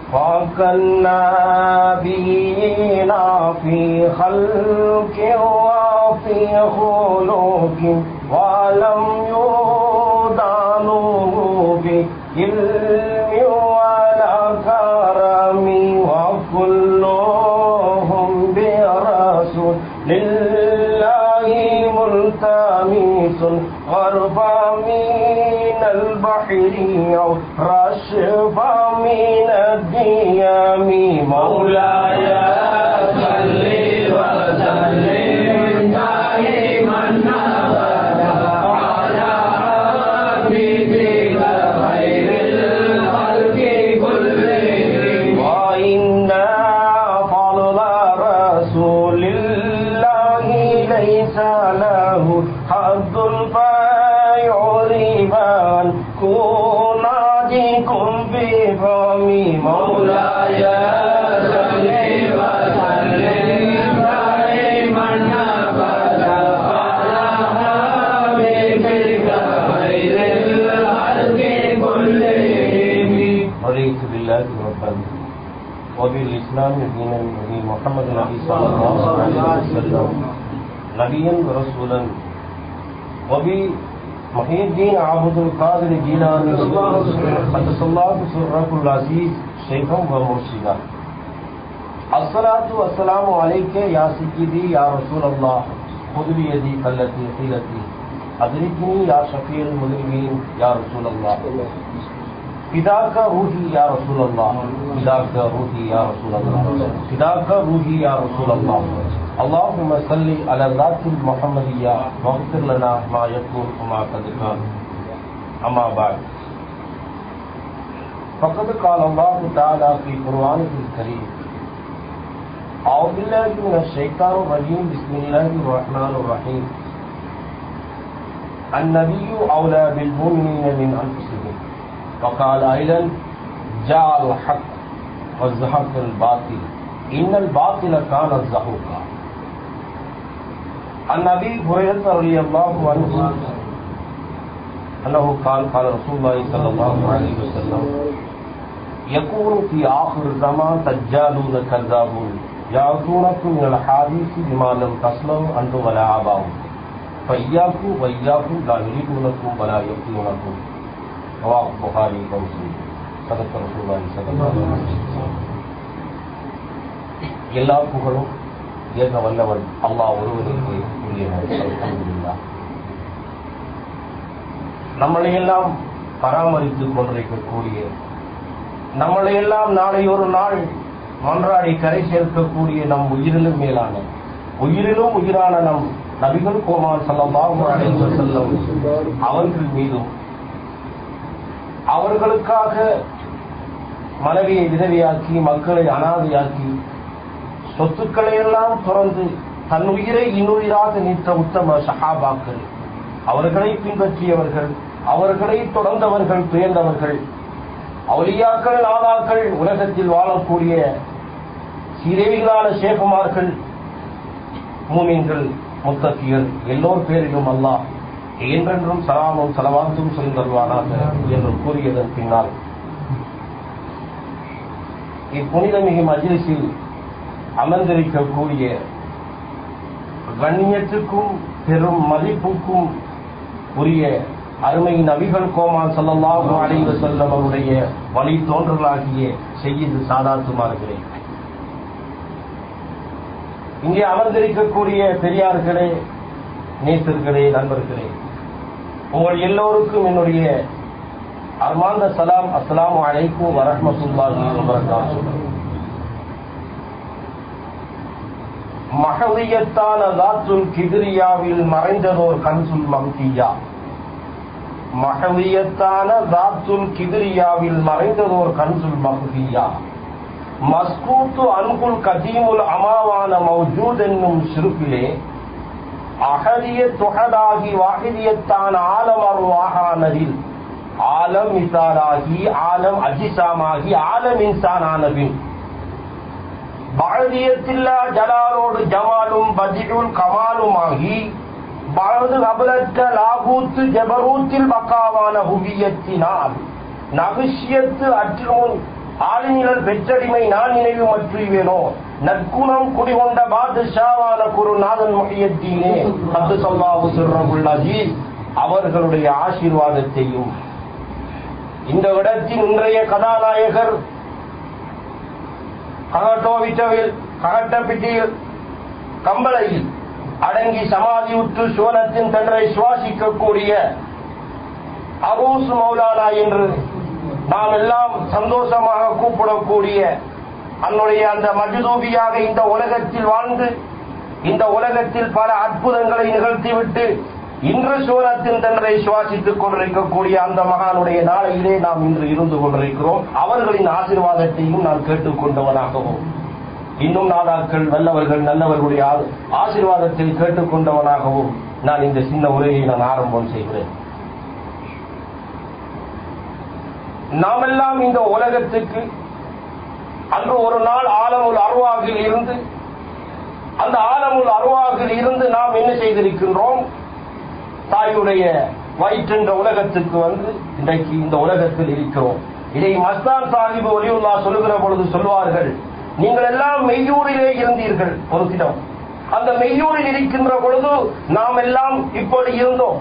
فوق النبيين في خلق وفي خلق ولم يدانوا بعلم ولا كرم وكلهم برسول لله ملتمس غرب من البحر أو رشف من الديام مولاي صل وسلم دائما أبدا على حبيبك خير الخلق كلهم وإن فضل رسول الله ليس له حد فيعرفان كناديكم بفم مولاي صل وسلم دائما أبدا على حبيبك خير الخلق كلهم رضيت بالله ربا وبالإسلام دينا وبمحمد النبي صلى الله عليه وسلم نبيا ورسولا وبمحي الدين عبد القادر جيلاني قدس الله سره العزيز شيخا ومرشدا الصلاة والسلام عليك يا سيدي يا رسول الله خذ بيدي التي قيلتي أدركني يا شفيع المذنبين يا رسول الله فداك روحي يا رسول الله فداك روحي يا رسول الله فداك روحي يا رسول الله اللهم صل على ذات المحمدية واغفر لنا ما يكون وما قد كان أما بعد فقد قال الله تعالى في قرآنه الكريم أعوذ بالله من الشيطان الرجيم بسم الله الرحمن الرحيم النبي أولى بالمؤمنين من أنفسهم وقال أيضا جاء الحق وزهق الباطل إن الباطل كان زهوقا عن أبي هريرة رضي الله عنه أنه قال قال رسول الله صلى الله عليه وسلم يكون في آخر الزمان دجالون كذابون يأتونكم من الحديث بما لم تسمعوا أنتم ولا آباؤكم فإياكم وإياكم لا يريدونكم ولا يقتلونكم رواه البخاري ومسلم صدق رسول الله صلى الله عليه وسلم எல்லா புகழும் ஏக வல்லவன் அல்லாஹ் ஒருவருக்கு உரியவன் அல்ஹம்துலில்லாஹ் நம்மளை எல்லாம் பராமரித்துக் கொண்டிருக்கக்கூடிய நம்மளை எல்லாம் நாளை ஒரு நாள் மன்றாடி கரை சேர்க்கக்கூடிய நம் உயிரிலும் மேலான உயிரிலும் உயிரான நம் நபிகள் கோமான் சல்லல்லாஹு அலைஹி வஸல்லம் அவர்கள் மீதும் அவர்களுக்காக மனைவியை விதவியாக்கி மக்களை அனாதையாக்கி சொத்துக்களை எல்லாம் துறந்து தன் உயிரை இன்னுயிராக நீத்த உத்தம சஹாபாக்கள் அவர்களை பின்பற்றியவர்கள் அவர்களை தொடர்ந்தவர்கள் துயர்ந்தவர்கள் அவுலியாக்கள் நாதாக்கள் உலகத்தில் வாழக்கூடிய சீதேவிகளான சேகுமார்கள் மூமின்கள் முத்தக்கியர் எல்லோர் பேரிலும் அல்லாஹ் என்றென்றும் சலாமும் சலவாத்தும் சொல்லுவானாக என்று கூறியதன் பின்னால் இப்புனிதமிகு மஜ்லிஸில் அமர்ந்திருக்கக்கூடிய கண்ணியத்துக்கும் பெரும் மதிப்புக்கும் உரிய அருமை நபிகள் கோமான் சல்லல்லாஹு அலைஹி வஸல்லம் அவருடைய வழி தோன்றலாகிய செய்து சாதாத்துமார்களே இங்கே அமர்ந்திருக்கக்கூடிய பெரியார்களே நேசர்களே நண்பர்களே உங்கள் எல்லோருக்கும் என்னுடைய அர்மாந்த சலாம் அஸ்ஸலாமு அலைக்கும் வரஹ்மத்துல்லாஹி வபரகாத்துஹு மகவியத்தான தாத்துல் கிதிரியாவில் மறைந்ததோர் கன்சுல் மம்தியா மகவியத்தான தாத்துல் கிதிரியாவில் மறைந்ததோர் கன்சுல் மஹ்தியா மஸ்கூத்து அன்குல் கதீமுல் அமாவான மௌஜூத் என்னும் சிறுப்பிலே அகதிய துகடாகி வாகிதியத்தான ஆலமர் வாகானதில் ஆலம் இசாராகி ஆலம் அஜிசாமாகி ஆலம் இன்சானானபின் பாரதியத்தில்லா ஜலாலோடு ஜமாலும் பதிலுல் கமாலுமாகி பழது கபலற்ற லாகூத்து ஜபரூத்தில் பக்காவான ஹுவியத்தினால் நகுஷியத்து அற்றும் ஆளுநிழல் பெற்றடிமை நான் நினைவு மற்றுவேனோ நற்குணம் குடிகொண்ட பாதுஷாவான குருநாதன் முகையத்தீனே அப்து சொல்லாவு சிறகுல் அஜீஸ் அவர்களுடைய ஆசீர்வாதத்தையும் இந்த இடத்தின் இன்றைய கதாநாயகர் ககட்டோவிட்டவில் ககட்டப்பிட்டியில் கம்பளையில் அடங்கி சமாதியுற்று சோனத்தின் தன்னை சுவாசிக்கக்கூடிய அரூஸ் மௌலானா என்று நாம் எல்லாம் சந்தோஷமாக கூப்பிடக்கூடிய அன்னுடைய அந்த மஜுதூபியாக இந்த உலகத்தில் வாழ்ந்து இந்த உலகத்தில் பல அற்புதங்களை நிகழ்த்திவிட்டு இன்று சோனத்தின் தன்னை சுவாசித்துக் கொண்டிருக்கக்கூடிய அந்த மகானுடைய நாளையிலே நாம் இன்று இருந்து கொண்டிருக்கிறோம் அவர்களின் ஆசீர்வாதத்தையும் நான் கேட்டுக்கொண்டவனாகவும் இன்னும் நாடாக்கள் வல்லவர்கள் நல்லவர்களுடைய ஆ- ஆசீர்வாதத்தை கேட்டுக்கொண்டவனாகவும் நான் இந்த சின்ன உரையை நான் ஆரம்பம் செய்கிறேன் நாமெல்லாம் இந்த உலகத்துக்கு அன்று ஒரு நாள் ஆலமுல் அருவாகில் இருந்து அந்த ஆலமுல் அருவாகில் இருந்து நாம் என்ன செய்திருக்கின்றோம் தாயுடைய வயிற்றென்ற உலகத்துக்கு வந்து இன்றைக்கு இந்த உலகத்தில் இருக்கிறோம் இதை மஸ்தான் சாஹிப் ஒலியுல்லா சொல்லுகிற பொழுது சொல்வார்கள் நீங்கள் எல்லாம் மெய்யூரிலே இருந்தீர்கள் ஒரு தினம் அந்த மெய்யூரில் இருக்கின்ற பொழுது நாம் எல்லாம் இப்படி இருந்தோம்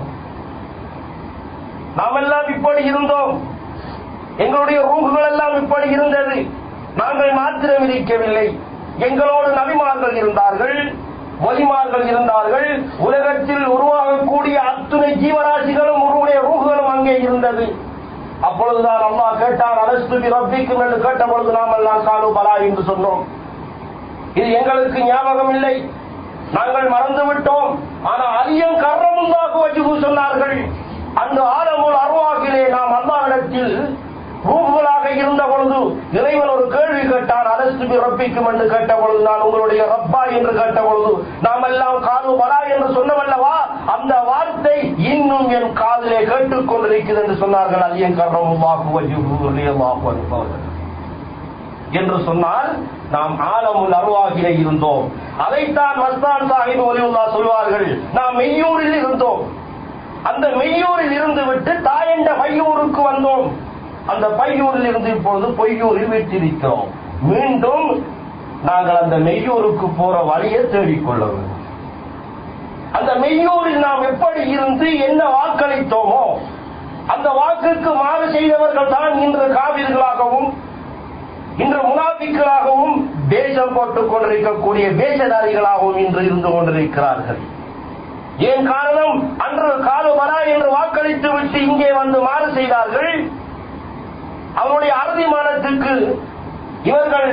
நாம் எல்லாம் இப்படி இருந்தோம் எங்களுடைய ரூகுகள் எல்லாம் இப்படி இருந்தது நாங்கள் மாத்திரம் இருக்கவில்லை எங்களோடு நபிமார்கள் இருந்தார்கள் வலிமார்கள் இருந்தார்கள் உலகத்தில் உருவாகக்கூடிய அத்துணை ஜீவராசிகளும் உருவுடைய ரூகுகளும் அங்கே இருந்தது அப்பொழுதுதான் அம்மா கேட்டார் அரசு ரப்பிக்கும் என்று கேட்ட பொழுது நாம் எல்லாம் காலு பலா என்று சொன்னோம் இது எங்களுக்கு ஞாபகம் இல்லை நாங்கள் மறந்து விட்டோம் ஆனால் அதிகம் கர்ணமுண்டாக வச்சு சொன்னார்கள் அந்த ஆலமுல் அருவாகிலே நாம் அல்லாவிடத்தில் ரூபுகளாக இருந்த பொழுது இறைவன் ஒரு கேள்வி கேட்டான் அரசு ரப்பிக்கும் என்று கேட்ட பொழுது நான் உங்களுடைய ரப்பா என்று கேட்ட பொழுது நாம் எல்லாம் காது வரா என்று சொன்னவல்லவா அந்த வார்த்தை இன்னும் என் காதிலே கேட்டுக் கொண்டிருக்கிறது என்று சொன்னார்கள் அதிகம் கர்ணமுமாக வச்சு என்று சொன்னால் நாம் ஆலமுல் அருவாகிலே இருந்தோம் அதைத்தான் மஸ்தான் சாஹிப் ஒலிவுல்லா சொல்வார்கள் நாம் மெய்யூரில் இருந்தோம் அந்த மெய்யூரில் இருந்து விட்டு தாயண்ட பையூருக்கு வந்தோம் அந்த பையூரில் இருந்து இப்பொழுது பொய்யூரில் வீட்டிருக்கிறோம் மீண்டும் நாங்கள் அந்த மெய்யூருக்கு போற வழியை தேடிக்கொள்ள வேண்டும் அந்த மெய்யூரில் நாம் எப்படி இருந்து என்ன வாக்களித்தோமோ அந்த வாக்குக்கு மாறு செய்தவர்கள் தான் இன்று காவிர்களாகவும் இன்று முனாபிக்களாகவும் தேசம் போட்டுக் கொண்டிருக்கக்கூடிய வேஷதாரிகளாகவும் இன்று இருந்து கொண்டிருக்கிறார்கள் ஏன் காரணம் அன்று காலுமரா என்று வாக்களித்து விட்டு இங்கே வந்து மாறு செய்தார்கள் அவருடைய அறுதிமானத்துக்கு இவர்கள்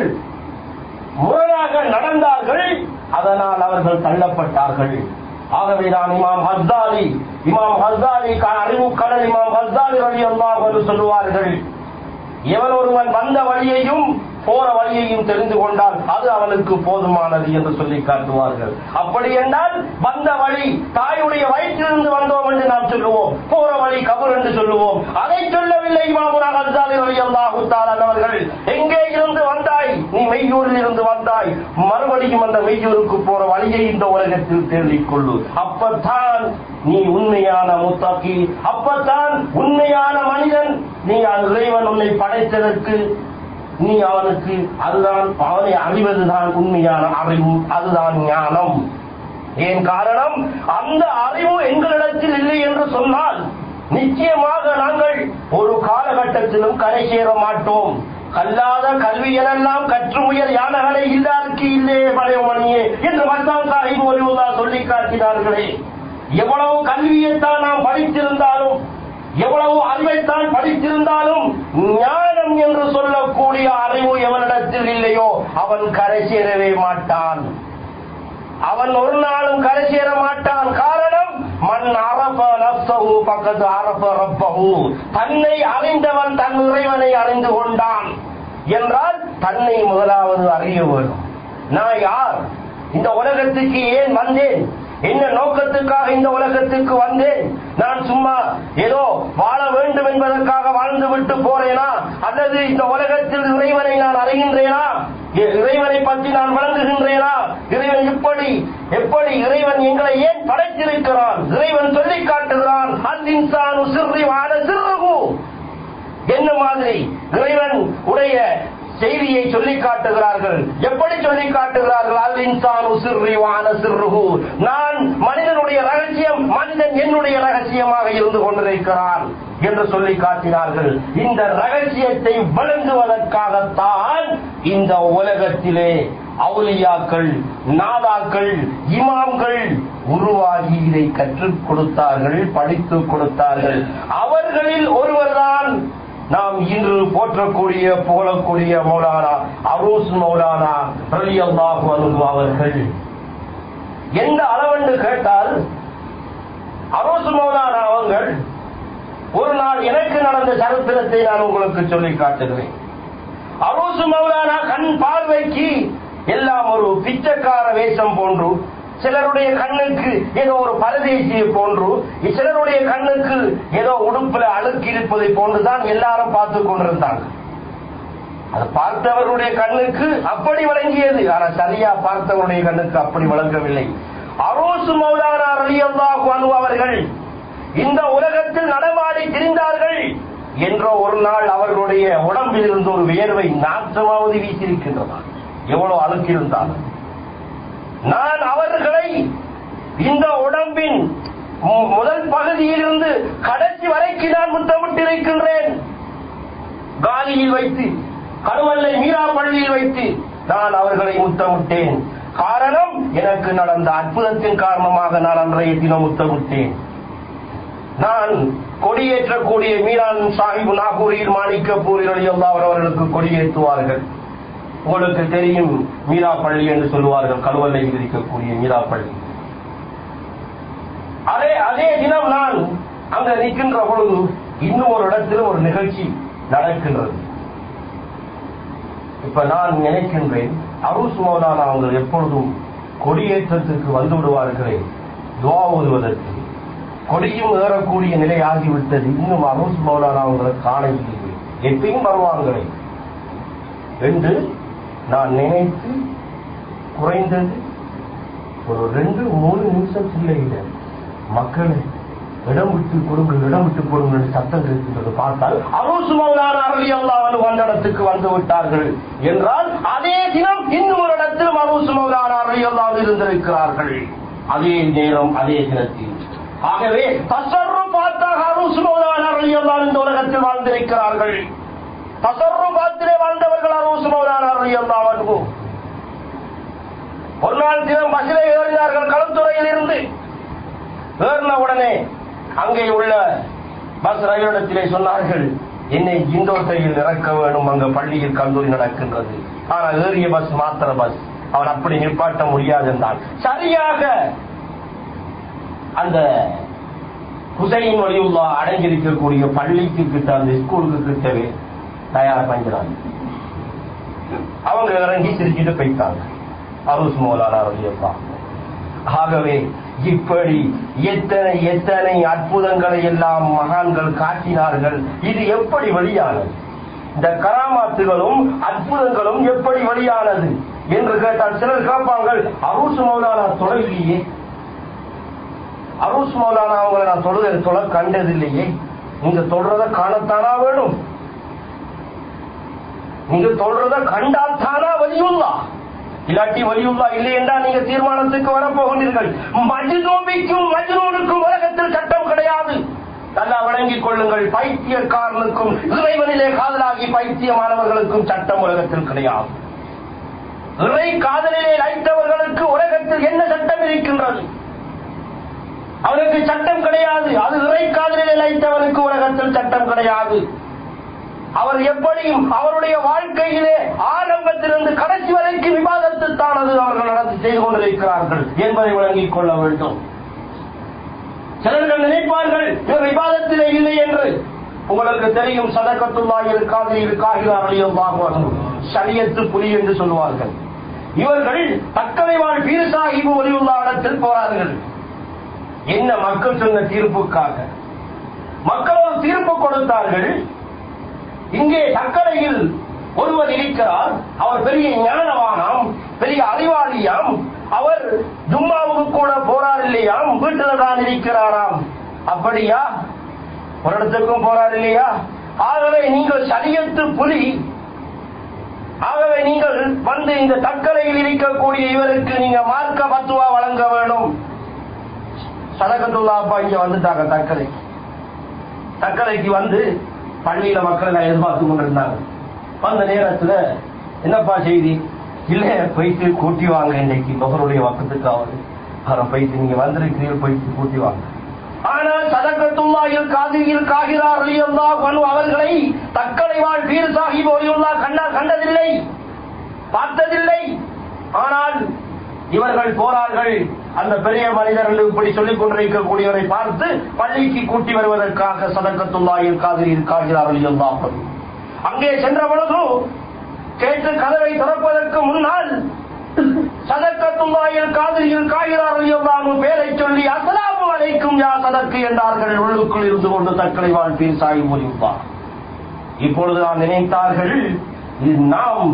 முரணாக நடந்தார்கள் அதனால் அவர்கள் தள்ளப்பட்டார்கள் ஆகவே நான் இமாம் ஹஸ்தாலி இமாம் ஹஸ்தாலி அறிவு கடல் இமாம் ஹஸ்தாலி வழி என்று சொல்லுவார்கள் எவன் ஒருவன் வந்த வழியையும் போற வழியையும் தெரிந்து கொண்டால் அது அவனுக்கு போதுமானது என்று சொல்லி காட்டுவார்கள் அப்படி என்றால் வந்த வழி தாயுடைய வயிற்றிலிருந்து வந்தோம் என்று நாம் சொல்லுவோம் போற வழி கபர் என்று சொல்லுவோம் அதை சொல்லவில்லை இமாமுனாக அவர்கள் எங்கே இருந்து வந்தாய் நீ மெய்யூரில் இருந்து வந்தாய் மறுபடியும் அந்த மெய்யூருக்கு போற வழியை இந்த உலகத்தில் தேடிக் கொள்ளு அப்பத்தான் நீ உண்மையான முத்தாக்கி அப்பத்தான் உண்மையான மனிதன் நீ அது இறைவன் உன்னை படைத்ததற்கு நீ அவனுக்கு அதுதான் அவனை அறிவதுதான் உண்மையான அறிவு அதுதான் ஞானம் ஏன் காரணம் அந்த அறிவு எங்களிடத்தில் இல்லை என்று சொன்னால் நிச்சயமாக நாங்கள் ஒரு காலகட்டத்திலும் கரை சேர மாட்டோம் கல்லாத கல்வி எனெல்லாம் கற்று முயல் யானகளை இல்லாருக்கு இல்லையே பழையமணியே என்று மஸ்தான் சாஹிப் ஒலிவுல்லா சொல்லி காட்டினார்களே எவ்வளவு கல்வியைத்தான் நாம் படித்திருந்தாலும் எவ்வளவு அறிவைத்தான் படித்திருந்தாலும் ஞானம் என்று சொல்லக்கூடிய அறிவு எவனிடத்தில் இல்லையோ அவன் கரை சேரவே மாட்டான் அவன் ஒரு நாளும் கரை சேர மாட்டான் காரணம் மண் அரப நப்சஹு பக்கத்து அரப ரப்பஹு தன்னை அறிந்தவன் தன் இறைவனை அறிந்து கொண்டான் என்றால் தன்னை முதலாவது அறிய வேண்டும் நான் யார் இந்த உலகத்துக்கு ஏன் வந்தேன் என்ன நோக்கத்துக்காக இந்த உலகத்துக்கு வந்தேன் நான் சும்மா ஏதோ வாழ வேண்டும் என்பதற்காக வாழ்ந்து விட்டு போறேனா அல்லது இந்த உலகத்தில் இறைவனை நான் அறிகின்றேனா இ- இறைவனை பற்றி நான் வழங்குகின்றேனா இறைவன் இப்படி எப்படி இறைவன் எங்களை ஏன் படைத்திருக்கிறான் இறைவன் சொல்லி காட்டுகிறான் அல் இன்சானு சிறி வாழ சிறுகு என்ன மாதிரி இறைவன் உடைய செய்தியை சொல்லி காட்டுகிறார்கள் எப்படி சொல்லி காட்டுகிறார்கள் அல் இன்சான் உசிர்ரி வான சிறுகு நான் மனிதனுடைய ரகசியம் மனிதன் என்னுடைய ரகசியமாக இருந்து கொண்டிருக்கிறான் என்று சொல்லி காட்டினார்கள் இந்த ரகசியத்தை வழங்குவதற்காகத்தான் இந்த உலகத்திலே அவுலியாக்கள் நாதாக்கள் இமாம்கள் உருவாகி இதை கற்றுக் கொடுத்தார்கள் படித்துக் கொடுத்தார்கள் அவர்களில் ஒருவர்தான் நாம் இன்று போற்றக்கூடிய புகழக்கூடிய மௌலானா அரூஸ் மௌலானா ரலி அல்லாஹு அனுகு அவர்கள் எந்த அளவென்று கேட்டால் அரூஸ் மௌலானா அவர்கள் ஒரு நாள் எனக்கு நடந்த சரித்திரத்தை நான் உங்களுக்கு சொல்லி காட்டுகிறேன் அரூசு மௌலானா கண் பார்வைக்கு எல்லாம் ஒரு பிச்சைக்கார வேஷம் போன்று சிலருடைய கண்ணுக்கு ஏதோ ஒரு பரதேசியை போன்று சிலருடைய கண்ணுக்கு ஏதோ உடுப்புல அழுக்கு இருப்பதை போன்றுதான் எல்லாரும் பார்த்து கொண்டிருந்தாங்க அது பார்த்தவர்களுடைய கண்ணுக்கு அப்படி வழங்கியது ஆனா சரியா பார்த்தவருடைய கண்ணுக்கு அப்படி வழங்கவில்லை அரோசு மௌலானா ரலியல்லாஹு அன்ஹு அவர்கள் இந்த உலகத்தில் நடமாடி திரிந்தார்கள் என்ற ஒரு நாள் அவர்களுடைய உடம்பில் இருந்து ஒரு வியர்வை நாற்றமாவது வீசியிருக்கின்றதா எவ்வளவு அழுக்கு இருந்தாலும் நான் அவர்களை இந்த உடம்பின் மு- முதல் பகுதியிலிருந்து கடைசி வரைக்கு நான் முத்தமிட்டிருக்கின்றேன் காலியில் வைத்து கருவல்லை மீரா பள்ளியில் வைத்து நான் அவர்களை முத்தமிட்டேன் காரணம் எனக்கு நடந்த அற்புதத்தின் காரணமாக நான் அன்றைய தினம் முத்தமிட்டேன் நான் கொடியேற்றக்கூடிய மீரான் சாஹிப் நாகூரில் மாணிக்கப்பூரில் அலியல்லாவர் அவர்களுக்கு கொடியேற்றுவார்கள் உங்களுக்கு தெரியும் மீரா பள்ளி என்று சொல்லுவார்கள் கருவல்லையில் இருக்கக்கூடிய மீரா பள்ளி அதே அதே தினம் நான் அங்க நிற்கின்ற பொழுது இன்னும் ஒரு இடத்தில் ஒரு நிகழ்ச்சி நடக்கின்றது இப்ப நான் நினைக்கின்றேன் அரூஸ் மௌலானா அவங்க எப்பொழுதும் கொடியேற்றத்துக்கு வந்து விடுவார்களே துவா ஓதுவதற்கு கொடியும் ஏறக்கூடிய நிலை ஆகிவிட்டது இன்னும் அரூஸ் மௌலானா அவங்களை காணவில்லை எப்பயும் வருவாங்களே என்று நான் நினைத்து குறைந்தது ஒரு ரெண்டு மூணு நிமிஷம் இல்லை மக்களே இடம் விட்டு கொடுங்க இடம் விட்டு கொடுங்க என்று சத்தம் கேட்கின்றது பார்த்தால் அரூசு மௌலான அருளி அல்லாஹ் வந்த இடத்துக்கு வந்து விட்டார்கள் என்றால் அதே தினம் இன்னும் ஒரு இடத்திலும் அரூசு மௌலான அருளி அல்லாஹ் இருந்திருக்கிறார்கள் அதே நேரம் அதே தினத்தில் ஆகவே தசர்ரு பார்த்தாக அரூசு மௌலான அருளி அல்லாஹ் இந்த உலகத்தில் வாழ்ந்திருக்கிறார்கள் தசர்ரு பாத்திலே வாழ்ந்தவர்கள் அரூசு மௌலான அருளி அல்லாஹ் அனுபவம் ஒரு நாள் தினம் பஸ்ஸிலே ஏறினார்கள் களத்துறையில் இருந்து ஏறின உடனே அங்கே உள்ள பஸ் ரயிலிடத்திலே சொன்னார்கள் என்னை இந்தோட்டையில் இறக்க வேண்டும் அங்க பள்ளியில் கல்லூரி நடக்கின்றது ஆனா ஏறிய பஸ் மாத்திர பஸ் அவன் அப்படி நிப்பாட்ட முடியாது என்றான் சரியாக அந்த குசையின் வழியுள்ளா அடங்கியிருக்கக்கூடிய பள்ளிக்கு கிட்ட அந்த ஸ்கூலுக்கு கிட்டவே தயார் பஞ்சாங்க அவங்க இறங்கி சிரிச்சுட்டு போயிட்டாங்க அருஸ் மௌலானா ரலியல்லா ஆகவே இப்படி எத்தனை எத்தனை அற்புதங்களை எல்லாம் மகான்கள் காட்டினார்கள் இது எப்படி வெளியானது இந்த கராமாத்துகளும் அற்புதங்களும் எப்படி வெளியானது என்று கேட்டால் சிலர் கேட்பாங்கள் அரூஸ் மௌலானா தொடர்பிலேயே அரூஸ் மௌலானா அவங்களை நான் தொழுத தொலை கண்டதில்லையே நீங்க தொடர்றத காணத்தானா வேணும் நீங்க சொல்றத கண்டால் தானா வலியுள்ளா இல்லாட்டி வலியுள்ளா இல்லை என்றால் நீங்க தீர்மானத்துக்கு வரப்போகிறீர்கள் மஜ்னூபிக்கும் மஜ்னூனுக்கும் உலகத்தில் சட்டம் கிடையாது நல்லா வழங்கிக் கொள்ளுங்கள் பைத்தியக்காரனுக்கும் இறைவனிலே காதலாகி பைத்தியமானவர்களுக்கும் சட்டம் உலகத்தில் கிடையாது இறை காதலிலே லைத்தவர்களுக்கு உலகத்தில் என்ன சட்டம் இருக்கின்றது அவனுக்கு சட்டம் கிடையாது அது இறை காதலிலே லைத்தவனுக்கு உலகத்தில் சட்டம் கிடையாது அவர் எப்படியும் அவருடைய வாழ்க்கையிலே ஆரம்பத்திலிருந்து கடைசி வரைக்கும் விவாதத்து தானது அவர்கள் நடத்தி செய்து கொண்டிருக்கிறார்கள் என்பதை விளங்கிக் கொள்ள வேண்டும் சிலர்கள் நினைப்பார்கள் இவர் விவாதத்திலே இல்லை என்று உங்களுக்கு தெரியும் சதக்கத்துள்ளா இருக்காது இருக்காகிறார்கள் சரியத்து புலி என்று சொல்லுவார்கள் இவர்கள் தக்கலை வாழ் பீர் சாஹிபு ஒலியுள்ள இடத்தில் போறார்கள் என்ன மக்கள் சொன்ன தீர்ப்புக்காக மக்கள் ஒரு தீர்ப்பு கொடுத்தார்கள் இங்கே தக்கரையில் ஒருவர் இருக்கிறார் அவர் பெரிய ஞானவானாம் பெரிய அறிவாளியாம் அவர் ஜும்மாவுக்கு கூட போறார் இல்லையாம் வீட்டில் தான் இருக்கிறாராம் அப்படியா ஒரு இடத்துக்கும் போறார் இல்லையா ஆகவே நீங்கள் சரியத்து புலி ஆகவே நீங்கள் வந்து இந்த தக்கலையில் இருக்கக்கூடிய இவருக்கு நீங்க மார்க்க பத்துவா வழங்க வேண்டும் சதகத்துல்லா அப்பா இங்க வந்துட்டாங்க தக்கலை தக்கலைக்கு வந்து பள்ளியில மக்கள் எல்லாம் எதிர்பார்த்து கொண்டிருந்தாங்க வந்த நேரத்துல என்னப்பா செய்தி இல்ல போயிட்டு கூட்டி வாங்க இன்னைக்கு நுகருடைய வக்கத்துக்காவது அவரை போயிட்டு நீங்க வந்திருக்கிறீர்கள் போயிட்டு கூட்டி வாங்க ஆனால் சதக்கத்துல்லாயில் காதிரியில் காகிறார் அலியல்லா வனு அவர்களை தக்கலை வாழ் பீர் சாஹிப் ஒலியுல்லா கண்டா கண்டதில்லை பார்த்ததில்லை ஆனால் இவர்கள் போறார்கள் அந்த பெரிய மனிதர்கள் இப்படி சொல்லிக் கொண்டிருக்கக்கூடியவரை பார்த்து பள்ளிக்கு கூட்டி வருவதற்காக சதக்கத்துல்லாயில் காதிரியில் காகிறார் அலியல்லா அங்கே சென்ற பொழுது கேட்டு கதவை திறப்பதற்கு முன்னால் சதக்கத்துல்லாயில் காதிரியில் காகிறார் அலியல்லானு பேரை சொல்லி அசலாமு அலைக்கும் யா சதக்கு என்றார்கள் உள்ளுக்குள் இருந்து கொண்டு தக்கலை வாழ்க்கை சாய் முடிப்பார் இப்பொழுது நான் நினைத்தார்கள் இது நாம்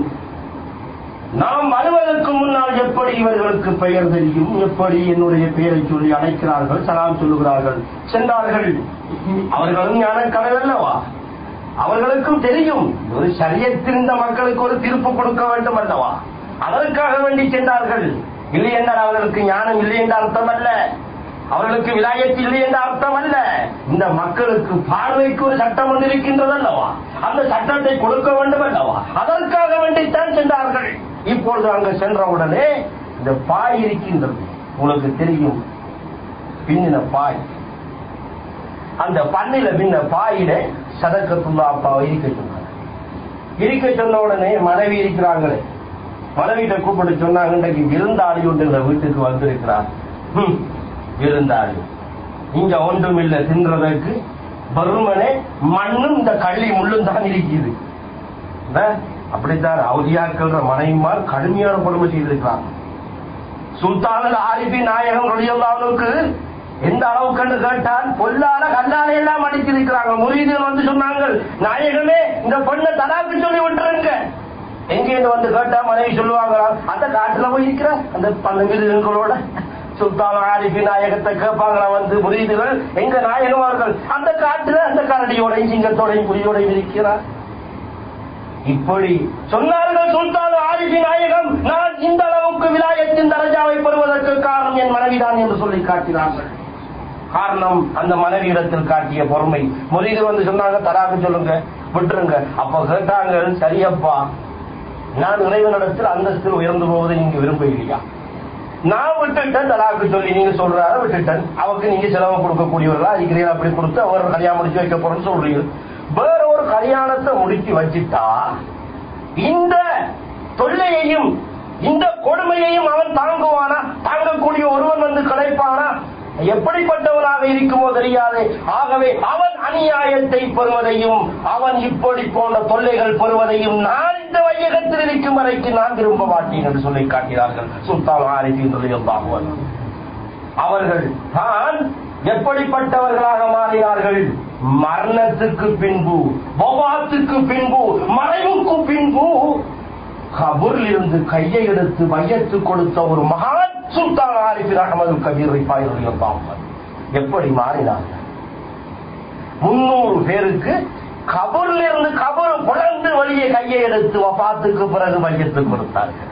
நாம் வருவதற்கு முன்னால் எப்படி இவர்களுக்கு பெயர் தெரியும் எப்படி என்னுடைய பெயரை சொல்லி அழைக்கிறார்கள் சலாம் சொல்லுகிறார்கள் சென்றார்கள் அவர்களும் ஞான அல்லவா அவர்களுக்கும் தெரியும் ஒரு சரியத்தில் இந்த மக்களுக்கு ஒரு தீர்ப்பு கொடுக்க வேண்டும் அல்லவா அதற்காக வேண்டி சென்றார்கள் இல்லை என்றால் அவர்களுக்கு ஞானம் இல்லை என்ற அர்த்தம் அல்ல அவர்களுக்கு விலாயத்து இல்லை என்ற அர்த்தம் அல்ல இந்த மக்களுக்கு பார்வைக்கு ஒரு சட்டம் ஒன்று இருக்கின்றது அல்லவா அந்த சட்டத்தை கொடுக்க வேண்டும் அல்லவா அதற்காக வேண்டித்தான் சென்றார்கள் இப்பொழுது அங்கு சென்றவுடனே இந்த பாய் இருக்கின்றது உங்களுக்கு தெரியும் பின்னின பாய் அந்த பண்ணில பின்ன பாயில சதக்கத்துல்லா அப்பாவை இருக்க சொன்னாங்க இருக்க சொன்ன உடனே மனைவி இருக்கிறாங்களே மனைவிட்ட கூப்பிட்டு சொன்னாங்க இன்றைக்கு விருந்தாளி ஒன்று இந்த வீட்டுக்கு வந்திருக்கிறார் ஹம், விருந்தாளி இங்க ஒன்றும் இல்லை தின்றதற்கு பருமனே மண்ணும் இந்த கள்ளி முள்ளும் தான் இருக்குது என்ன? அப்படித்தான் அவுதியாக்கள் மனைவிமார் கடுமையான கொடுமை செய்திருக்கிறாங்க சுல்தானல் ஆரிபி நாயகம் ரலியல்லாஹுவுக்கு எந்த அளவுக்கு என்று கேட்டால் பொல்லாத கல்லாலை எல்லாம் அடித்திருக்கிறாங்க முரீதில் வந்து சொன்னாங்க நாயகமே இந்த பெண்ணை தலாக்கு சொல்லி விட்டுருங்க எங்கேருந்து வந்து கேட்டா மனைவி சொல்லுவாங்களா அந்த காட்டுல போய் இருக்கிற அந்த அந்த மிருகங்களோட சுல்தான் ஆரிபி நாயகத்தை கேட்பாங்களா வந்து முரீதுகள் எங்க நாயகமார்கள் அந்த காட்டுல அந்த கரடியோடையும் சிங்கத்தோடையும் புலியோடையும் இருக்கிறார் இப்படி சொன்னார்கள் சுல்தான் ஆரிஃபி நாயகம் நான் இந்த அளவுக்கு விலாயத்தின் தரஜாவை பெறுவதற்கு காரணம் என் மனைவிதான் என்று சொல்லி காட்டினார்கள் காரணம் அந்த மனைவியிடத்தில் காட்டிய பொறுமை முறிது வந்து சொன்னாங்க தராக சொல்லுங்க விட்டுருங்க அப்ப கேட்டாங்க சரியப்பா நான் இறைவனிடத்தில் அந்தஸ்தில் உயர்ந்து போவதை நீங்க விரும்புகிறீயா நான் விட்டுட்டேன் தலாக்கு சொல்லி நீங்க சொல்றாரு விட்டுட்டேன் அவருக்கு நீங்க செலவு கொடுக்கக்கூடியவர்களா இருக்கிறீர்கள் அப்படி கொடுத்து அவர் கல்யாணம் முடிச்சு வைக்க போறேன்னு சொல்றீங்க வேற ஒரு கல்யாணத்தை முடிச்சு வச்சுட்டா இந்த தொல்லையையும் இந்த கொடுமையையும் அவன் தாங்குவானா தாங்கக்கூடிய ஒருவன் வந்து கிடைப்பானா எப்படிப்பட்டவனாக இருக்குமோ தெரியாது ஆகவே அவன் அநியாயத்தை பெறுவதையும் அவன் இப்படி போன்ற தொல்லைகள் பெறுவதையும் நான் இந்த வையகத்தில் இருக்கும் வரைக்கும் நான் விரும்ப மாட்டேன் என்று சொல்லி காட்டினார்கள் சுல்தான் ஆரிஃபின் ரலியல்லாஹு அவர்கள் தான் எப்படிப்பட்டவர்களாக மாறினார்கள் மரணத்துக்கு பின்பு வபாத்துக்கு பின்பு மறைவுக்கு பின்பு கபூரில் இருந்து கையை எடுத்து மையத்து கொடுத்த ஒரு மகான் சுல்தான் ஆரிஃபின் அகமது கபீர் பாயிருந்தான் எப்படி மாறினார்கள் முன்னூறு பேருக்கு கபூரில் இருந்து கபூர் புலந்து வெளியே கையை எடுத்து வபாத்துக்கு பிறகு மையத்து கொடுத்தார்கள்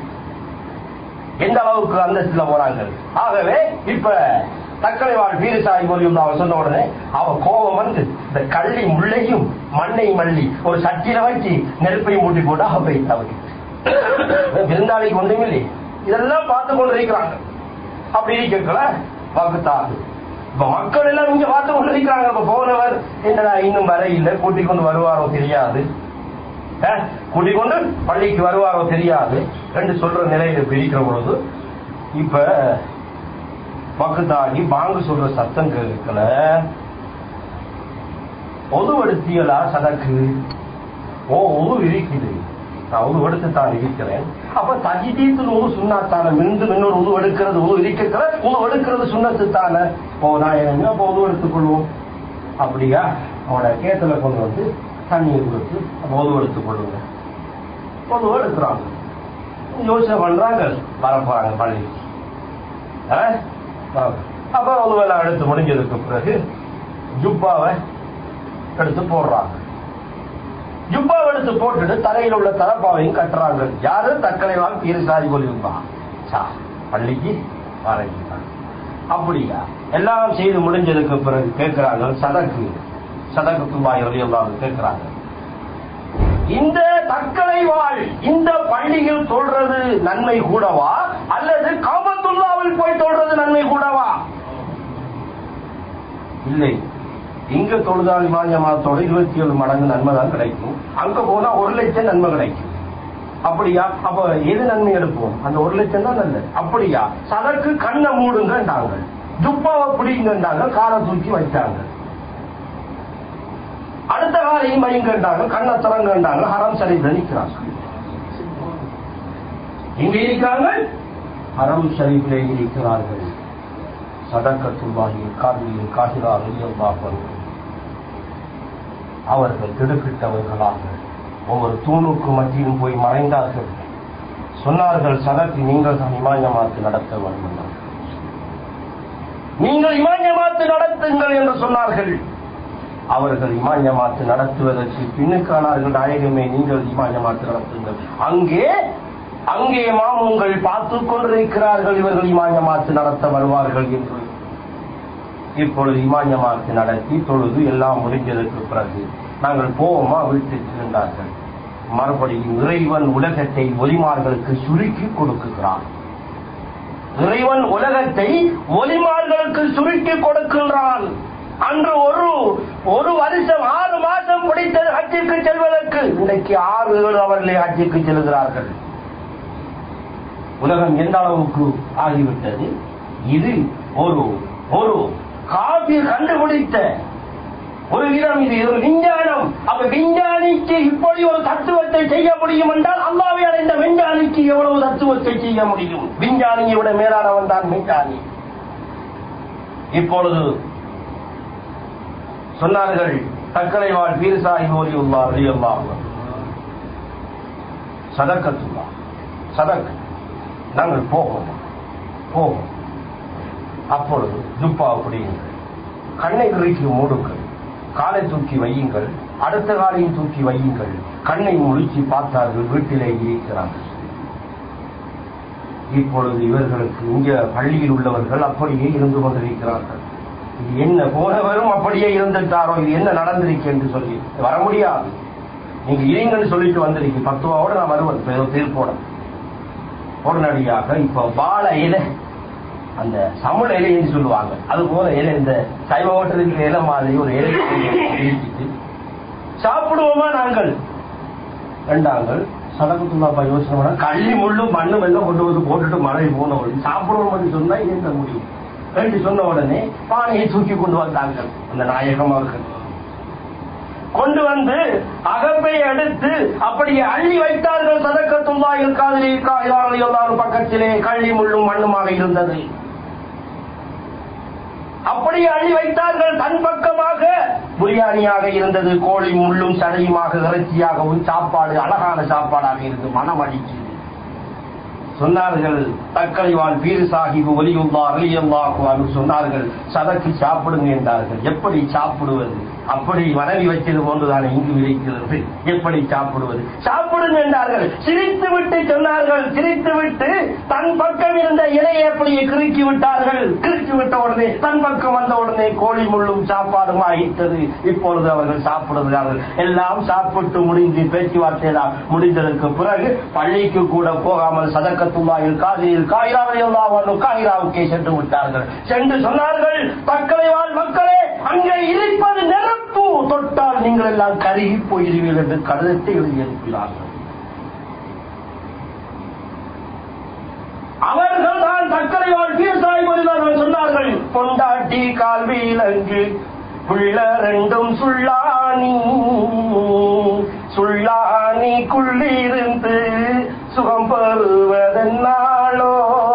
எந்த அளவுக்கு அந்தஸ்துல போறாங்க ஆகவே இப்ப தக்கலை வாழ் வீரசாயி போலியும் அவன் சொன்ன உடனே அவ கோபம் வந்து இந்த கள்ளி முள்ளையும் மண்ணை மல்லி ஒரு சட்டியில வச்சு நெருப்பையும் மூட்டி போட்டு அவ போய் தவறி விருந்தாளிக்கு ஒன்றும் இல்லை இதெல்லாம் பார்த்து கொண்டு இருக்கிறாங்க அப்படி இருக்கல வகுத்தாக இப்ப மக்கள் எல்லாம் இங்க பார்த்து கொண்டு இருக்கிறாங்க இப்ப போனவர் என்னடா இன்னும் வர இல்லை கூட்டிக் கொண்டு வருவாரோ தெரியாது அஹ், கூட்டிக் கொண்டு பள்ளிக்கு வருவாரோ தெரியாது என்று சொல்ற நிலையில பிரிக்கிற பொழுது இப்ப பக்குதாகி பாங்கு சொல்ற சத்தம் கேட்கல ஒதுவெடுத்தியலா சதக்கு ஓ ஒது இருக்குது நான் உது எடுத்து தான் இருக்கிறேன் அப்ப தஜிதீத்தில் உது சுண்ணாத்தான மீண்டும் இன்னொரு உது எடுக்கிறது உது இருக்கிற உது எடுக்கிறது சுண்ணத்து தானே ஓ நான் என்ன அப்ப உது எடுத்துக்கொள்வோம் அப்படியா அவனோட கேத்துல கொண்டு வந்து தண்ணீர் கொடுத்து அப்ப உது எடுத்துக்கொள்ளுங்க உது எடுக்கிறாங்க யோசனை பண்றாங்க வரப்போறாங்க பள்ளிக்கு ஆ? ஆ. அப்ப உதுவெல்லாம் எடுத்து முடிஞ்சதுக்கு பிறகு ஜுப்பாவை எடுத்து போடுறாங்க ஜுப்பா எடுத்து போட்டுட்டு தலையில் உள்ள தலப்பாவையும் கட்டுறாங்க யாரு தக்கலைவான் பீரசாதி கொலிருப்பான் சா பள்ளிக்கு ஆரம்பிப்பாங்க அப்படியா எல்லாம் செய்து முடிஞ்சதுக்கு பிறகு கேட்கிறாங்க சதக்கு சதகத்துவாய் எல்லாம் கேட்கிறாங்க இந்த தக்கலை வாழ் இந்த பள்ளியில் சொல்றது நன்மை கூடவா அல்லது காபத்துல்லாவில் போய் சொல்றது நன்மை கூடவா இல்லை இங்க தொழுதால் இமாஞ்சமாத்தோட இருபத்தி ஏழு மடங்கு நன்மை தான் கிடைக்கும் அங்க போனா ஒரு லட்சம் நன்மை கிடைக்கும் அப்படியா அப்ப எது நன்மை எடுப்போம் அந்த ஒரு லட்சம் தான் நல்லது அப்படியா சதற்கு கண்ணை மூடுங்கன்றாங்க துப்பாவை பிடிங்கன்றாங்க காலை தூக்கி வச்சாங்க அடுத்த காலையும் மயங்கண்டாங்க கண்ணை திறங்கண்டாங்க ஹரம் ஷரீஃப்ல நிக்கிறாங்க இங்க இருக்காங்க ஹரம் ஷரீஃபிலே இருக்கிறார்கள் சதக்கத்துவாகி காவியில் காசிரா வெளியம்பாப்பன் அவர்கள் திடுக்கிட்டவர்களாக ஒவ்வொரு தூணுக்கு மத்தியிலும் போய் மறைந்தார்கள் சொன்னார்கள் சதக்கு நீங்கள் தான் இமாஞ்சமாத்து நடத்த வேண்டும் நீங்கள் இமாஞ்சமாத்து நடத்துங்கள் என்று சொன்னார்கள் அவர்கள் இமாஞ்சமாத்து நடத்துவதற்கு பின்னுக்கானார்கள் நாயகமே நீங்கள் இமாஞ்சமாத்து நடத்துங்கள் அங்கே அங்கே மாமுங்கள் பார்த்துக் கொண்டிருக்கிறார்கள் இவர்கள் இமாஞ்சமாத்து நடத்த வருவார்கள் என்று இப்பொழுது இமாஞ்சமாத்து நடத்தி தொழுது எல்லாம் முடிஞ்சதற்கு பிறகு நாங்கள் போவோமா வீட்டுக்கு என்றார்கள் மறுபடியும் இறைவன் உலகத்தை ஒலிமார்களுக்கு சுருக்கி கொடுக்குகிறான் இறைவன் உலகத்தை ஒலிமார்களுக்கு சுருக்கி கொடுக்கின்றான் அன்று ஒரு ஒரு வருஷம் ஆறு மாசம் பிடித்தது ஹஜ்ஜுக்கு செல்வதற்கு இன்றைக்கு ஆறு ஏழு அவர்களே ஹஜ்ஜுக்கு செல்கிறார்கள் உலகம் எந்த அளவுக்கு ஆகிவிட்டது இது ஒரு ஒரு காபிர் கண்டுபிடித்த ஒரு விதம் இது ஒரு விஞ்ஞானம் அப்ப விஞ்ஞானிக்கு இப்படி ஒரு தத்துவத்தை செய்ய முடியும் என்றால் அல்லாவை அடைந்த விஞ்ஞானிக்கு எவ்வளவு தத்துவத்தை செய்ய முடியும் விஞ்ஞானியை விட மேலானவன் தான் விஞ்ஞானி இப்பொழுது சொன்னார்கள் தக்கலை வாழ் பீர்சாஹி ஓரி உள்ளா அலியல்லா சதக்கத்துல்லா சதக் நாங்கள் போவோம் போவோம் அப்பொழுது ஜுப்பா அப்படியுங்கள் கண்ணை இறுக்கி மூடுங்கள் காலை தூக்கி வையுங்கள் அடுத்த காலையும் தூக்கி வையுங்கள் கண்ணை முழிச்சு பார்த்தார்கள் வீட்டிலே இருக்கிறார்கள் இப்பொழுது இவர்களுக்கு இங்க பள்ளியில் உள்ளவர்கள் அப்படியே இருந்து கொண்டிருக்கிறார்கள் இது என்ன போனவரும் அப்படியே இருந்துட்டாரோ இது என்ன நடந்திருக்கு என்று சொல்லி வர முடியாது நீங்க இருங்கன்னு சொல்லிட்டு வந்திருக்கு பத்துவாவோட நான் வருவேன் தீர்ப்போட உடனடியாக இப்ப வாழை இலை அந்த சமண இலைன்னு சொல்லுவாங்க அது போல இலை இந்த சைவ ஓட்டத்துக்கு இலை மாதிரி ஒரு இலை இழுத்துட்டு சாப்பிடுவோமா நாங்கள் ரெண்டாங்கள் சதகுத்துல்லாப்பா யோசனை பண்ணா கள்ளி முள்ளும் மண்ணும் எல்லாம் கொண்டு வந்து போட்டுட்டு மழை போன உடனே சாப்பிடுவோம் சொன்னா இயங்க முடியும் என்று சொன்ன உடனே பானையை தூக்கி கொண்டு வந்தார்கள் அந்த நாயகம் அவர்கள் கொண்டு வந்து அகப்பை எடுத்து அப்படியே அள்ளி வைத்தார்கள் சதக்கத்துல்லா இருக்காதிலே எல்லாரும் பக்கத்திலே கள்ளி முள்ளும் மண்ணுமாக இருந்தது அப்படியே அள்ளி வைத்தார்கள் தன் பக்கமாக பிரியாணியாக இருந்தது கோழி முள்ளும் சடையுமாக இறைச்சியாகவும் சாப்பாடு அழகான சாப்பாடாக இருந்து மனம் அடிக்கிறது சொன்னார்கள் தக்கலை வாழ் பீர் சாஹிப் ஒலியுல்லா அலியல்லாஹு சொன்னார்கள் சதக்கு சாப்பிடுங்க என்றார்கள் எப்படி சாப்பிடுவது அப்படி மனைவி வச்சது போன்றுதானே இங்கு இருக்கிறது எப்படி சாப்பிடுவது சாப்பிடுங்க என்றார்கள் சிரித்து விட்டு சொன்னார்கள் சிரித்து விட்டு தன் பக்கம் இருந்த இலையை அப்படியே கிறுக்கி விட்டார்கள் கிறுக்கி விட்ட உடனே தன் பக்கம் வந்த உடனே கோழி முள்ளும் சாப்பாடும் ஆகிட்டது இப்பொழுது அவர்கள் சாப்பிடுகிறார்கள் எல்லாம் சாப்பிட்டு முடிந்து பேச்சுவார்த்தை முடிந்ததற்கு பிறகு பள்ளிக்கு கூட போகாமல் சதக்கத்துள்ளாயில் காதியில் காயிராவையெல்லாம் காயிராவுக்கே சென்று விட்டார்கள் சென்று சொன்னார்கள் தக்கலை வாழ் மக்களே அங்கே இருப்பது நெருப்பு தொட்டால் நீங்கள் எல்லாம் கருகி போயிருவீர்கள் என்று கடிதத்தை எழுதியிருக்கிறார்கள் அவர்கள் தான் தக்கலை வாழ் பீரசாய் சொன்னார்கள் பொண்டாட்டி கால்விலங்கு புள்ள ரெண்டும் சுள்ளானி சுள்ளானிக்குள்ளிருந்து சுகம் பெறுவதென்னாளோ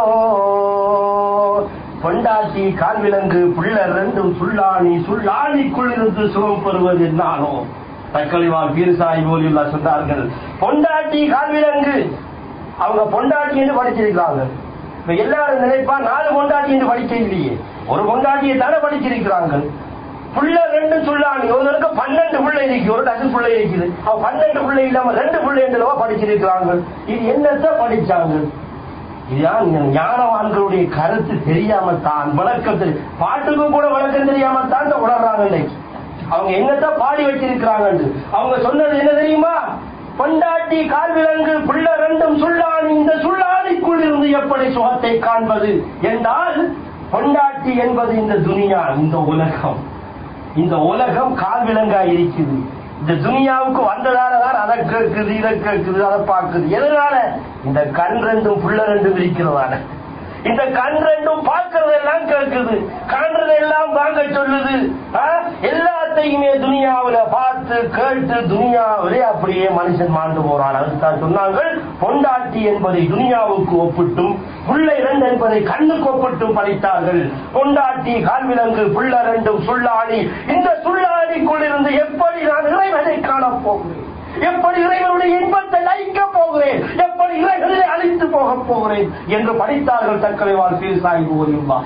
பொண்டாட்டி கால்விலங்கு புள்ள ரெண்டும் சுள்ளானி சுள்ளானிக்குள் இருந்து சுகம் பெறுவது என்னானோ தக்கலிவால் பீரசாய் போலியுள்ளா சொன்னார்கள் பொண்டாட்டி கால்விலங்கு அவங்க பொண்டாட்டி என்று படிச்சிருக்கிறாங்க இப்ப எல்லாரும் நினைப்பா நாலு பொண்டாட்டி என்று படிக்க இல்லையே ஒரு பொண்டாட்டியை தானே படிச்சிருக்கிறாங்க புள்ள ரெண்டு சொல்லாணி ஒருவருக்கு பன்னெண்டு புள்ள இருக்கு ஒரு டசன் புள்ள இருக்குது அவ பன்னெண்டு புள்ள இல்லாம ரெண்டு புள்ள என்றவா படிச்சிருக்கிறாங்க இது என்னத்த படிச்சாங்க இதுதான் இந்த ஞானவான்களுடைய கருத்து தெரியாம தான் விளக்கம் தெரி- பாட்டுக்கு கூட விளக்கம் தெரியாம தான் இந்த உணர்றாங்க இன்னைக்கு அவங்க என்னத்தான் பாடி வச்சிருக்கிறாங்க அவங்க சொன்னது என்ன தெரியுமா பொண்டாட்டி கால்விலங்கு பிள்ளை ரெண்டும் சுள்ளான் இந்த சுள்ளானிக்குள் இருந்து எப்படி சுகத்தை காண்பது என்றால் பொண்டாட்டி என்பது இந்த துனியா இந்த உலகம் இந்த உலகம் கால்விலங்கா இருக்குது இந்த துனியாவுக்கு வந்ததால தான் அதை கேட்குது இதை கேட்குது அதை பார்க்குது எதனால இந்த கண் ரெண்டும் புள்ள ரெண்டும் இருக்கிறதால இந்த கண் ரெண்டும் பார்க்கறதெல்லாம் கேட்குது காண்றதெல்லாம் வாங்க சொல்லுது ஆ? எல்லாத்தையுமே துனியாவுல பார்த்து கேட்டு துனியாவிலே அப்படியே மனுஷன் மாண்டு போறான் அதுதான் சொன்னாங்க பொண்டாட்டி என்பதை துனியாவுக்கு ஒப்பிட்டும் புள்ளை ரெண்டு என்பதை கண்ணுக்கு ஒப்பிட்டும் படித்தார்கள் பொண்டாட்டி கால்விலங்கு புள்ள ரெண்டும் சுள்ளாடி இந்த சுள்ளாடிக்குள் இருந்து எப்படி நான் இறைவனை காணப் போகிறேன் எப்படி இறைவனுடைய இன்பத்தை லயிக்க போகிறேன் எப்படி இறைவனை அழித்து போக போகிறேன் என்று படித்தார்கள் தக்கலை வாழ்க்கை சாய்பு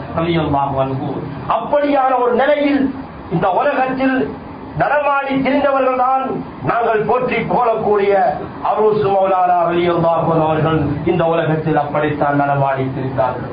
அப்படியான ஒரு நிலையில் இந்த உலகத்தில் நடமாடி திரிந்தவர்கள் தான் நாங்கள் போற்றி போலக்கூடிய அரூசு மௌலானா அலியல்லாஹன் அவர்கள் இந்த உலகத்தில் அப்படித்தான் நடமாடி திரிந்தார்கள்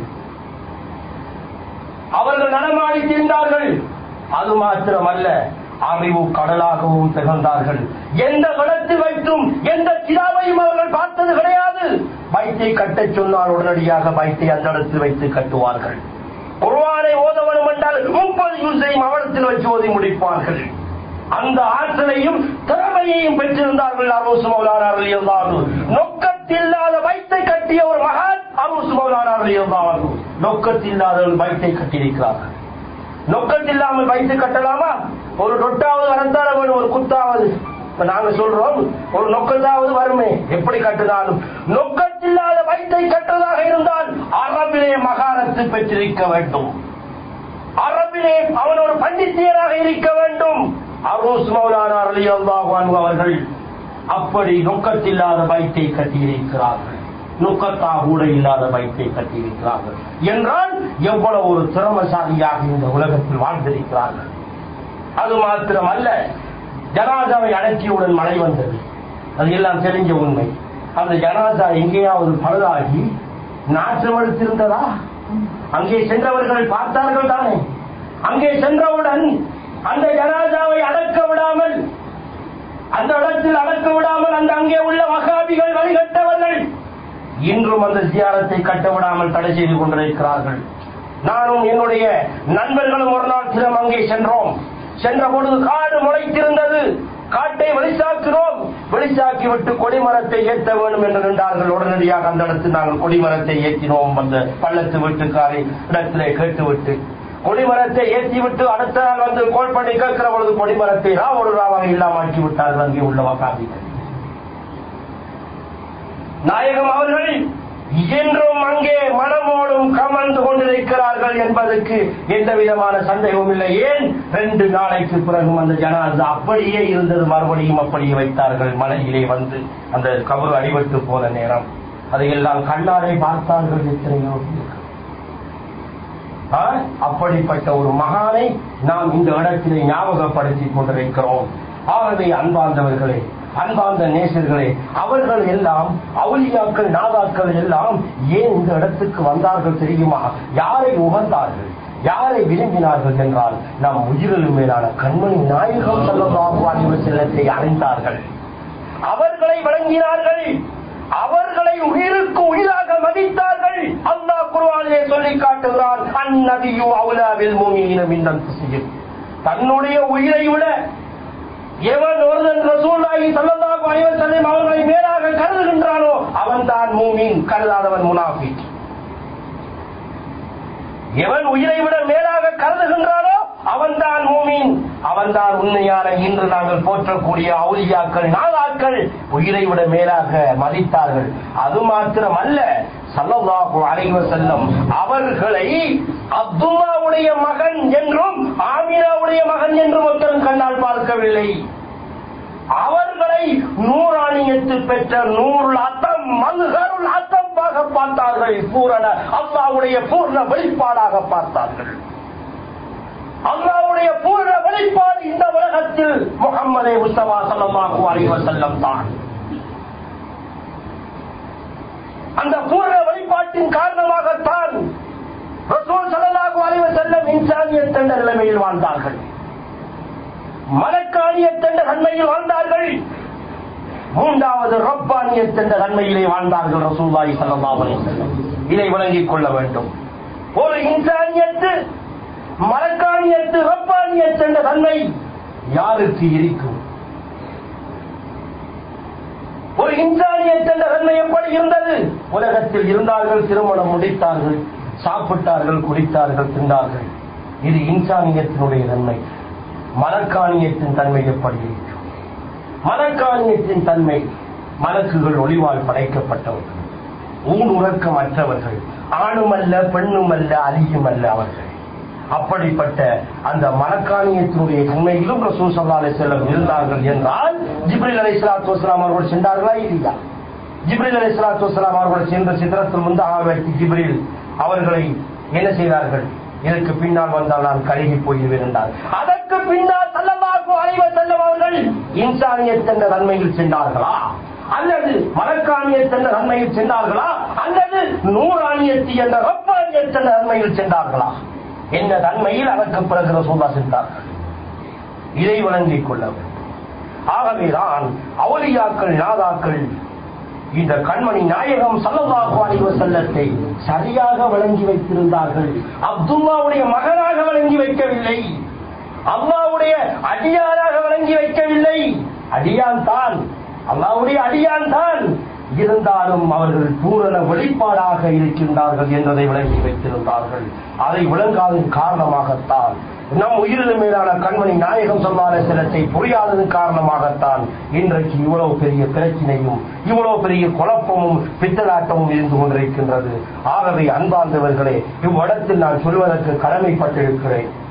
அவர்கள் நடமாடி திரிந்தார்கள் அது மாத்திரமல்ல அறிவு கடலாகவும் திகழ்ந்தார்கள் எந்த இடத்தில் வைத்தும் எந்த கிராவையும் அவர்கள் பார்த்தது கிடையாது பைத்தை கட்டச் சொன்னால் உடனடியாக பைத்தை அந்த இடத்தில் வைத்து கட்டுவார்கள் குர்வானை ஓத வேண்டும் என்றால் முப்பது யூசையும் அவடத்தில் வச்சு ஓதி முடிப்பார்கள் அந்த ஆற்றலையும் திறமையையும் பெற்றிருந்தார்கள் அரூசு மௌலானார்கள் இருந்தார்கள் நோக்கத்தில்லாத வைத்தை கட்டிய ஒரு மகான் அரூசு மௌலானார்கள் இருந்தார்கள் நோக்கத்தில்லாதவர்கள் வைத்தை கட்டியிருக்கிறார்கள் நோக்கத்தில்லாமல் வைத்து கட்டலாமா ஒரு தொட்டாவது வரத்தார வேணும் ஒரு குத்தாவது இப்ப நாங்க சொல்றோம் ஒரு நொக்கத்தாவது வருமே எப்படி கட்டினாலும் நொக்கத்தில்லாத வைத்தை கட்டுவதாக இருந்தால் அரபிலே மகாரத்து பெற்றிருக்க வேண்டும் அரபிலே அவன் ஒரு பண்டித்தியராக இருக்க வேண்டும் அரூஸ் மௌலானார் அலி அல்லாஹ் அவர்கள் அப்படி நொக்கத்தில்லாத பைத்தை கட்டியிருக்கிறார்கள் நுக்கத்தா கூட இல்லாத பைத்தை கட்டியிருக்கிறார்கள் என்றால் எவ்வளவு ஒரு திறமசாலியாக இந்த உலகத்தில் வாழ்ந்திருக்கிறார்கள் அது மாத்திரமல்ல ஜனாதாவை அடக்கியவுடன் மழை வந்தது அது எல்லாம் தெரிஞ்ச உண்மை அந்த ஜனாதா எங்கேயாவது பழுதாகி நாற்றம் எடுத்திருந்ததா அங்கே சென்றவர்கள் பார்த்தார்கள் தானே அங்கே சென்றவுடன் அந்த ஜனாதாவை அடக்க விடாமல் அந்த இடத்தில் அடக்க விடாமல் அந்த அங்கே உள்ள வகாபிகள் வழிகட்டவர்கள் இன்றும் அந்த ஜியாரத்தை கட்ட விடாமல் தடை செய்து கொண்டிருக்கிறார்கள் நானும் என்னுடைய நண்பர்களும் ஒரு நாள் தினம் அங்கே சென்றோம் சென்ற பொழுது காடு முளைத்திருந்தது காட்டை வெளிச்சாக்கிறோம் வெளிச்சாக்கி விட்டு கொடிமரத்தை ஏற்ற வேண்டும் என்று நின்றார்கள் உடனடியாக அந்த இடத்தில் நாங்கள் கொடிமரத்தை ஏற்றினோம் அந்த பள்ளத்து வீட்டுக்காரை இடத்திலே கேட்டுவிட்டு கொடிமரத்தை ஏற்றி விட்டு அடுத்த நாள் வந்து கோல் பண்ணி கேட்கிற பொழுது கொடிமரத்தை நான் ஒரு ராவாக இல்லாமாக்கி விட்டார்கள் அங்கே உள்ள வகாபிகள் நாயகம் அவர்கள் இன்றும் அங்கே மனமோடும் கமர்ந்து கொண்டிருக்கிறார்கள் என்பதற்கு எந்த விதமான சந்தேகமும் இல்லை ஏன் ரெண்டு நாளைக்கு பிறகும் அந்த ஜனாதா அப்படியே இருந்தது மறுபடியும் அப்படியே வைத்தார்கள் மலையிலே வந்து அந்த கபரு அடிபட்டு போன நேரம் அதையெல்லாம் கண்ணாரை பார்த்தார்கள் எத்தனையோ பேர். ஆ? அப்படிப்பட்ட ஒரு மகானை நாம் இந்த இடத்திலே ஞாபகப்படுத்திக் கொண்டிருக்கிறோம் ஆகவே அன்பார்ந்தவர்களே அன்பார்ந்த நேசர்களே அவர்கள் எல்லாம் அவுலியாக்கள் நாதாக்கள் எல்லாம் ஏன் இந்த இடத்துக்கு வந்தார்கள் தெரியுமா யாரை உகந்தார்கள் யாரை விரும்பினார்கள் என்றால் நம் உயிரிலும் மேலான கண்மணி நாயகம் செல்லமாக அறிவு செல்லத்தை அறிந்தார்கள் அவர்களை வழங்கினார்கள் அவர்களை உயிருக்கு உயிராக மதித்தார்கள் அல்லாஹ் குர்ஆனிலே சொல்லி காட்டுகிறான் அந்நபியு அவுலாவில் மூமியின மின்னன் திசையில் தன்னுடைய உயிரை விட எவன் ஒருவன் ரசூல்லாஹி ஸல்லல்லாஹு அலைஹி வஸல்லம் அவர்களை மேலாக கருதுகின்றானோ அவன்தான் மூமின் கருதாதவன் முனாஃபிக் எவன் உயிரை விட மேலாக கருதுகின்றானோ அவன்தான் மூமின் அவன்தான் உண்மையான இன்று நாங்கள் போற்றக்கூடிய அவுலியாக்கள் நாளாக்கள் உயிரை விட மேலாக மதித்தார்கள் அது மாத்திரம் அல்ல சல்லல்லாஹு அலைஹி வஸல்லம் அவர்களை அப்துல்லாவுடைய மகன் என்றும் ஆமினாவுடைய மகன் என்றும் ஒருத்தரும் கண்ணால் பார்க்கவில்லை அவர்களை நூறாணியத்து பெற்ற நூறு அத்தம் மல்கருள் அத்தமாக பார்த்தார்கள் பூரண அல்லாவுடைய பூர்ண வெளிப்பாடாக பார்த்தார்கள் அல்லாவுடைய பூர்ண வெளிப்பாடு இந்த உலகத்தில் முகம்மதே முஸ்தபா ஸல்லல்லாஹு அலைஹி வஸல்லம் தான் அந்த பூர்ண வெளிப்பாட்டின் காரணமாகத்தான் ரசூல் ஸல்லல்லாஹு அலைஹி வஸல்லம் இன்சானியத் என்ற நிலைமையில் வாழ்ந்தார்கள் மலக்கானியத் என்ற தன்மையில் வாழ்ந்தார்கள் மூன்றாவது ரப்பானியத் என்ற தன்மையிலே வாழ்ந்தார்கள் ரசூலுல்லாஹி ஸல்லல்லாஹு அலைஹி வஸல்லம் இதை விளங்கிக் கொள்ள வேண்டும் ஒரு இன்சானியத்து மலக்கானியத்து ரப்பானியத் என்ற தன்மை யாருக்கு இருக்கும் ஒரு இன்சானியத் என்ற தன்மை எப்படி இருந்தது உலகத்தில் இருந்தார்கள் திருமணம் முடித்தார்கள் சாப்பிட்டார்கள் குடித்தார்கள் தின்றார்கள் இது இன்சானியத்தினுடைய தன்மை மலக்கானியத்தின் தன்மை எப்படி இருக்கும் மலக்கானியத்தின் தன்மை மலக்குகள் ஒளிவால் படைக்கப்பட்டவர்கள் ஊனுறக்கம் அற்றவர்கள் ஆணுமல்ல பெண்ணுமல்ல அலியுமல்ல அவர்கள் அப்படிப்பட்ட அந்த மலக்கானியத்தினுடைய தன்மையிலும் ரசூல் சல்லா அலி செல்லம் இருந்தார்கள் என்றால் ஜிப்ரில் அலி சலாத்து வஸ்லாம் அவர்கள் சென்றார்களா இல்லையா ஜிப்ரில் அலி சலாத்து வஸ்லாம் அவர்கள் சென்ற சித்திரத்தில் முந்தாக ஜிப்ரில் அவர்களை என்ன செய்தார்கள் இதற்கு பின்னால் வந்தால் நான் கருகி போய்விடுவேன் என்றார் அதற்கு பின்னால் சல்லல்லாஹு அலைஹி வஸல்லம் அவர்கள் இன்சானியத் என்ற தன்மையில் சென்றார்களா அல்லது மலக்கானியத் என்ற தன்மையில் சென்றார்களா அல்லது நூறானியத்தி என்ற ரப்பானியத் என்ற தன்மையில் சென்றார்களா என்ற தன்மையில் அதற்கு பிறகு ரசூல்லா சென்றார்கள் இதை வழங்கிக் கொள்ள வேண்டும் ஆகவேதான் அவுலியாக்கள் நாதாக்கள் இந்த கண்மணி நாயகம் சல்லல்லாஹு அலைஹி வஸல்லத்தை சரியாக வழங்கி வைத்திருந்தார்கள் அப்துல்லாவுடைய மகனாக வழங்கி வைக்கவில்லை அல்லாவுடைய அடியாராக வழங்கி வைக்கவில்லை அடியான் தான் அல்லாவுடைய அடியான் தான் இருந்தாலும் அவர்கள் பூரண வெளிப்பாடாக இருக்கின்றார்கள் என்பதை விளங்கி வைத்திருந்தார்கள் அதை விளங்காதன் காரணமாகத்தான் நம் உயிரிலும் மேலான கண்மணி நாயகம் சொல்லாத சிலத்தை புரியாததன் காரணமாகத்தான் இன்றைக்கு இவ்வளவு பெரிய பிரச்சனையும் இவ்வளவு பெரிய குழப்பமும் பித்தலாட்டமும் இருந்து கொண்டிருக்கின்றது ஆகவே அன்பார்ந்தவர்களே இவ்விடத்தில் நான் சொல்வதற்கு கடமைப்பட்டிருக்கிறேன்